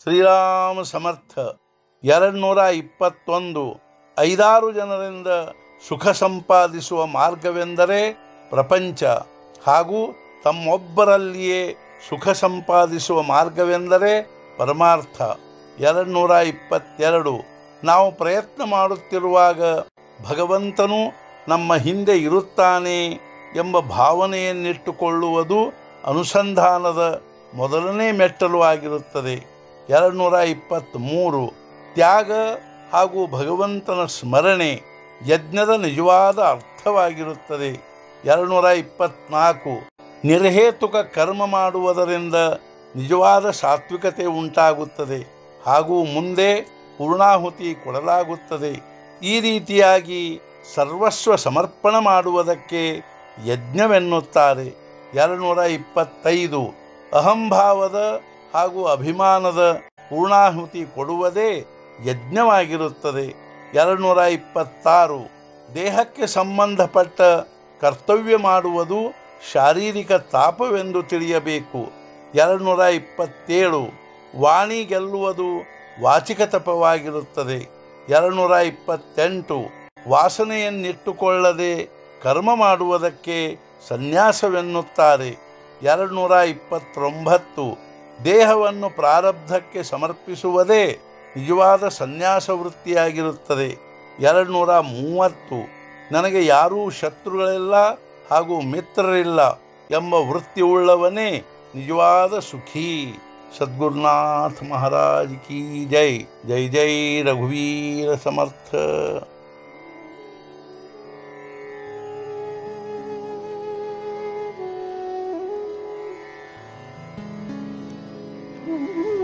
ಶ್ರೀರಾಮ ಸಮರ್ಥ ಎರಡು ನೂರ ಇಪ್ಪತ್ತೊಂದು ಐದಾರು ಜನರಿಂದ ಸುಖ ಸಂಪಾದಿಸುವ ಮಾರ್ಗವೆಂದರೆ ಪ್ರಪಂಚ ಹಾಗೂ ತಮ್ಮೊಬ್ಬರಲ್ಲಿಯೇ ಸುಖ ಸಂಪಾದಿಸುವ ಮಾರ್ಗವೆಂದರೆ ಪರಮಾರ್ಥ ಎರಡು ನೂರ ಇಪ್ಪತ್ತೆರಡು ನಾವು ಪ್ರಯತ್ನ ಮಾಡುತ್ತಿರುವಾಗ ಭಗವಂತನು ನಮ್ಮ ಹಿಂದೆ ಇರುತ್ತಾನೆ ಎಂಬ ಭಾವನೆಯನ್ನಿಟ್ಟುಕೊಳ್ಳುವುದು ಅನುಸಂಧಾನದ ಮೊದಲನೇ ಮೆಟ್ಟಲು ಆಗಿರುತ್ತದೆ ಎರಡು ನೂರ ಇಪ್ಪತ್ತ್ಮೂರು ತ್ಯಾಗ ಹಾಗೂ ಭಗವಂತನ ಸ್ಮರಣೆ ಯಜ್ಞದ ನಿಜವಾದ ಅರ್ಥವಾಗಿರುತ್ತದೆ ಎರಡು ನೂರ ಇಪ್ಪತ್ನಾಲ್ಕು ನಿರ್ಹೇತುಕ ಕರ್ಮ ಮಾಡುವುದರಿಂದ ನಿಜವಾದ ಸಾತ್ವಿಕತೆ ಉಂಟಾಗುತ್ತದೆ ಹಾಗೂ ಮುಂದೆ ಪೂರ್ಣಾಹುತಿ ಕೊಡಲಾಗುತ್ತದೆ ಈ ರೀತಿಯಾಗಿ ಸರ್ವಸ್ವ ಸಮರ್ಪಣ ಮಾಡುವುದಕ್ಕೆ ಯಜ್ಞವೆನ್ನುತ್ತಾರೆ ಎರಡು ನೂರ ಇಪ್ಪತ್ತೈದು ಅಹಂಭಾವದ ಹಾಗೂ ಅಭಿಮಾನದ ಪೂರ್ಣಾಹುತಿ ಕೊಡುವುದೇ ಯಜ್ಞವಾಗಿರುತ್ತದೆ ಎರಡು ನೂರ ಇಪ್ಪತ್ತಾರು ದೇಹಕ್ಕೆ ಸಂಬಂಧಪಟ್ಟ ಕರ್ತವ್ಯ ಮಾಡುವುದು ಶಾರೀರಿಕ ತಾಪವೆಂದು ತಿಳಿಯಬೇಕು ಎರಡು ನೂರ ಇಪ್ಪತ್ತೇಳು ವಾಣಿ ಗೆಲ್ಲುವುದು ವಾಚಿಕ ತಪವಾಗಿರುತ್ತದೆ ಎರಡು ನೂರ ಇಪ್ಪತ್ತೆಂಟು ವಾಸನೆಯನ್ನಿಟ್ಟುಕೊಳ್ಳದೆ ಕರ್ಮ ಮಾಡುವುದಕ್ಕೆ ಸನ್ಯಾಸವೆನ್ನುತ್ತಾರೆ ಎರಡು ನೂರ ಇಪ್ಪತ್ತೊಂಬತ್ತು ದೇಹವನ್ನು ಪ್ರಾರಬ್ಧಕ್ಕೆ ಸಮರ್ಪಿಸುವುದೇ ನಿಜವಾದ ಸನ್ಯಾಸ ವೃತ್ತಿಯಾಗಿರುತ್ತದೆ ಎರಡು ನೂರ ಮೂವತ್ತು ನನಗೆ ಯಾರೂ ಶತ್ರುಗಳಿಲ್ಲ ಹಾಗೂ ಮಿತ್ರರಿಲ್ಲ ಎಂಬ ವೃತ್ತಿ ಉಳ್ಳವನೇ ನಿಜವಾದ ಸುಖಿ ಸದ್ಗುರುನಾಥ ಮಹಾರಾಜ್ ಕಿ ಜೈ ಜೈ ಜೈ ರಘುವೀರ ಸಮರ್ಥ Mm-hmm.